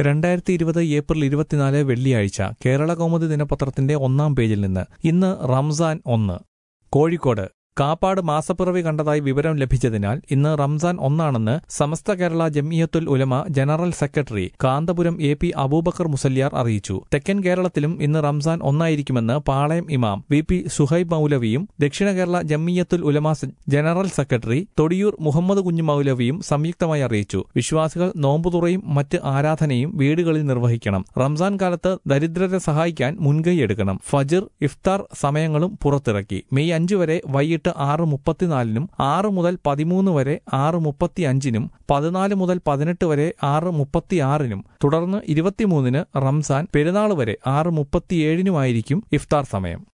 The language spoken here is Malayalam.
രണ്ടായിരത്തി ഇരുപത് ഏപ്രിൽ ഇരുപത്തിനാല് വെള്ളിയാഴ്ച കേരള കൗമുദി ദിനപത്രത്തിന്റെ ഒന്നാം പേജിൽ നിന്ന് ഇന്ന് റംസാൻ ഒന്ന് കോഴിക്കോട് കാപ്പാട് മാസപ്പിറവി കണ്ടതായി വിവരം ലഭിച്ചതിനാൽ ഇന്ന് റംസാൻ ഒന്നാണെന്ന് Samastha Kerala Jamiyyathul Ulama general secretary Kanthapuram A P Aboobacker Musliyar അറിയിച്ചു തെക്കൻ കേരളത്തിലും ഇന്ന് റംസാൻ ഒന്നായിരിക്കുമെന്ന് പാളയം ഇമാം വി പി സുഹൈബ് മൗലവിയും ദക്ഷിണ കേരള ജമിയത്തുൽ ഉലമ സ- ജനറൽ സെക്രട്ടറി തൊടിയൂർ മുഹമ്മദ് കുഞ്ഞു മൗലവിയും സംയുക്തമായി അറിയിച്ചു വിശ്വാസികൾ നോമ്പുതുറയും മറ്റ് ആരാധനയും വീടുകളിൽ നിർവഹിക്കണം റംസാൻ കാലത്ത് ദരിദ്രരെ സഹായിക്കാൻ മുൻകൈയെടുക്കണം ഫജിർ ഇഫ്താർ സമയങ്ങളും പുറത്തിറക്കി മെയ് അഞ്ച് വരെ വൈകിട്ട് ആറ് മുപ്പത്തിനാലിനും ആറ് മുതൽ പതിമൂന്ന് വരെ ആറ് മുപ്പത്തി അഞ്ചിനും പതിനാല് മുതൽ പതിനെട്ട് വരെ ആറ് മുപ്പത്തിയാറിനും തുടർന്ന് ഇരുപത്തിമൂന്നിന് റംസാൻ പെരുന്നാൾ വരെ ആറ് മുപ്പത്തിയേഴിനുമായിരിക്കും ഇഫ്താർ സമയം